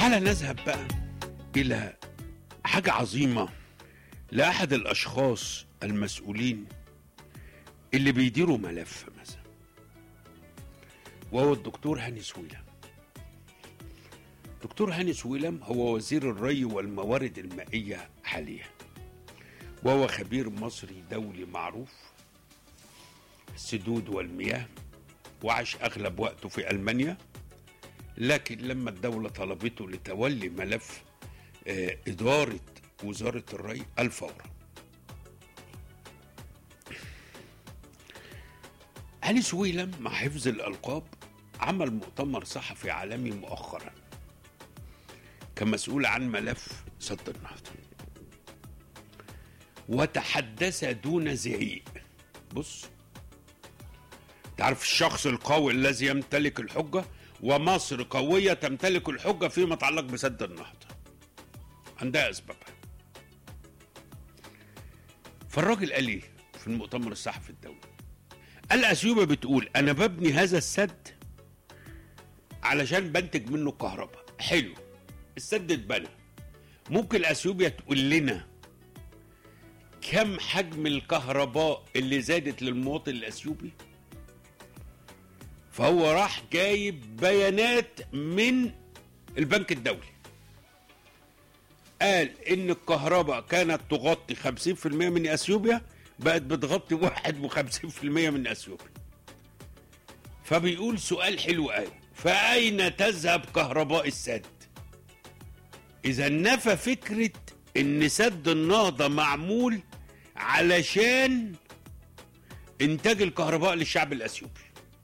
تعال نذهب بقى إلى حاجة عظيمة لأحد الأشخاص المسؤولين اللي بيديروا ملف مثلا وهو الدكتور هاني سويلم دكتور هاني سويلم هو وزير الري والموارد المائية حاليا وهو خبير مصري دولي معروف السدود والمياه وعاش أغلب وقته في ألمانيا لكن لما الدولة طلبته لتولي ملف آه، إدارة وزارة الري الفورة علي سويلم مع حفظ الألقاب عمل مؤتمر صحفي عالمي مؤخرا كمسؤول عن ملف سد النهضة وتحدث دون زعيق بص تعرف الشخص القوي الذي يمتلك الحجة ومصر قوية تمتلك الحجة فيما يتعلق بسد النهضة عندها أسبابها فالراجل قال ايه في المؤتمر الصحفي الدولي قال اثيوبيا بتقول انا ببني هذا السد علشان بنتج منه كهرباء حلو السد اتبنى ممكن اثيوبيا تقول لنا كم حجم الكهرباء اللي زادت للمواطن الاثيوبي فهو راح جايب بيانات من البنك الدولي قال ان الكهرباء كانت تغطي 50% من اثيوبيا بقت بتغطي 51% من اثيوبيا فبيقول سؤال حلو قوي فاين تذهب كهرباء السد اذا نفى فكره ان سد النهضه معمول علشان انتاج الكهرباء للشعب الاثيوبي